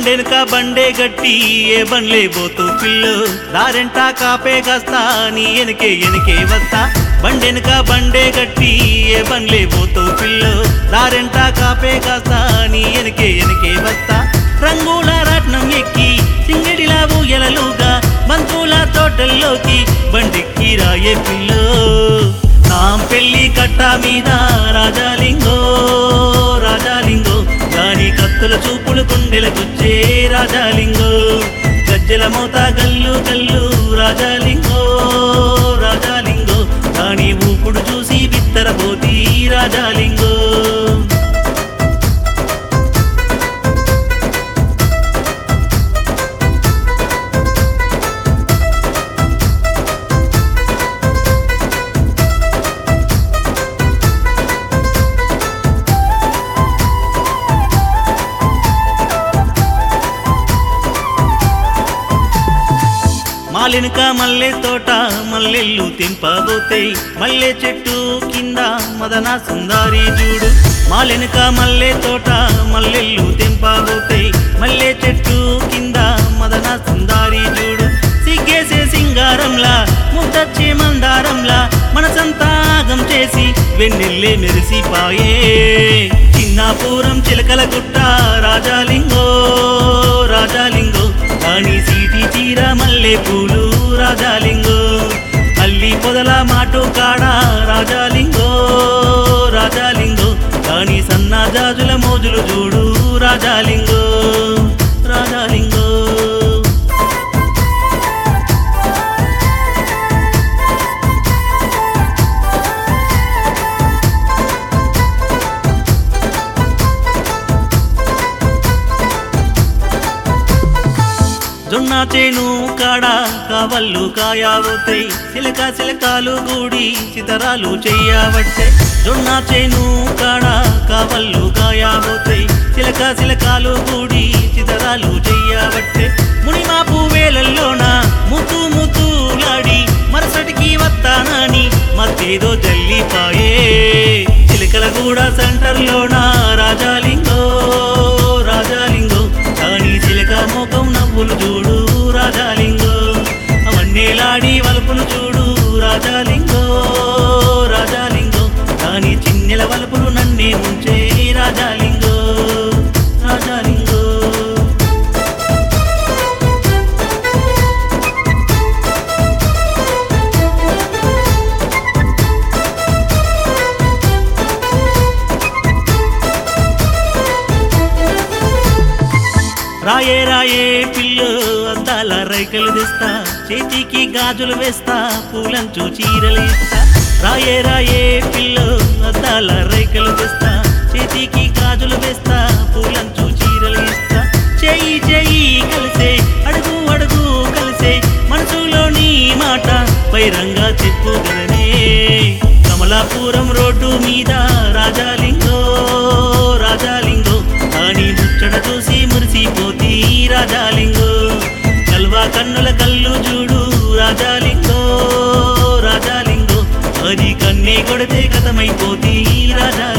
బండెనక బండే గట్టి ఏ బండ్లే పోతూ పిల్లు దారెంట కాపే కాస్తా నీ ఎనకే ఎనకే వస్తా బండెనక బండే గట్టి ఏ బండ్లే పోతూ పిల్లు దారెంట కాపే కాస్తా నీ ఎనకే ఎనకే వస్తా రంగుల రత్నం ఎక్కి సింగడిలా ఊయలలుగా బంతుల తోటల్లోకి బండికి రాయే పిల్లో నాం పెళ్లి కట్ట మీద రాజాలింగో రాజాలింగో దాని కత్తుల చూపులు గుండెలకొచ్చే రాజాలింగో గజ్జల మోత గల్లు గల్లు రాజాలింగో రాజాలింగో దాని ఊపుడు చూసి బిత్తరపోతి రాజాలింగో మాలినక మల్లె తోట మల్లెళ్ళు తెంపబోతాయి మల్లె చెట్టు కింద మదన సుందారి చూడు మాలినక మల్లె తోట మల్లెళ్ళు తెంపబోతాయి మల్లె చెట్టు కింద మదన సుందారి చూడు సిగ్గేసే సింగారంలా ముద్దచ్చే మందారంలా మనసంతా ఆగం చేసి వెన్నెల్లే మెరిసిపాయే చిన్నాపురం చిలకల గుట్ట రాజాలింగో రాజాలింగో రాణి సీటి చీర మల్లె పూలు రాజాలింగో అల్లి పొదల మాటు కాడ రాజాలింగో రాజాలింగో రాణి సన్నా జాజుల మోజులు చూడు రాజాలింగో రాజాలింగో జొన్న చేను కాడ కావళ్ళు కాయావుతాయి సిలక సిలకాలు గూడి చితరాలు చెయ్యవట్టే జొన్న చేను కాడ కావళ్ళు కాయావుతాయి సిలక సిలకాలు గూడి చితరాలు చెయ్యవట్టే మునిమాపు వేలల్లోన ముత్తు ముత్తులాడి మరుసటికి వస్తానని మత్తేదో జల్లిపాయే చిలకల కూడా సెంటర్లోన రాజాలింగో రాజాలింగో కానీ చిలక మోకం నవ్వులు చూడు రాజాలింగో అవన్నేలాడి వలుపులు చూడు రాజాలింగో రాజాలింగో కానీ చిన్నెల వలుపులు నన్నే ముంచే రాజాలింగో రాజాలింగో రాయే రాయే పిల్లు అద్దాల రైకలు తెస్తా చేతికి గాజులు వేస్తా పూలంచు చీరలు ఇస్తా రాయే రాయే పిల్లు అద్దాల రైకలు తెస్తా చేతికి గాజులు వేస్తా పూలంచు చీరలు ఇస్తా చెయ్యి చెయ్యి కలిసే అడుగు అడుగు కలిసే మనసులోని మాట పైరంగా చెప్పుగలనే కమలాపురం రోడ్డు మీద రాజాలింగో రాజాలింగో కానీ ముచ్చట చూసి మురిసిపోతి రాజాలింగో కల్వా కన్నుల కళ్ళు చూడు రాజాలింగో రాజాలింగో అది కన్నే కొడితే కథమైపోతి రాజా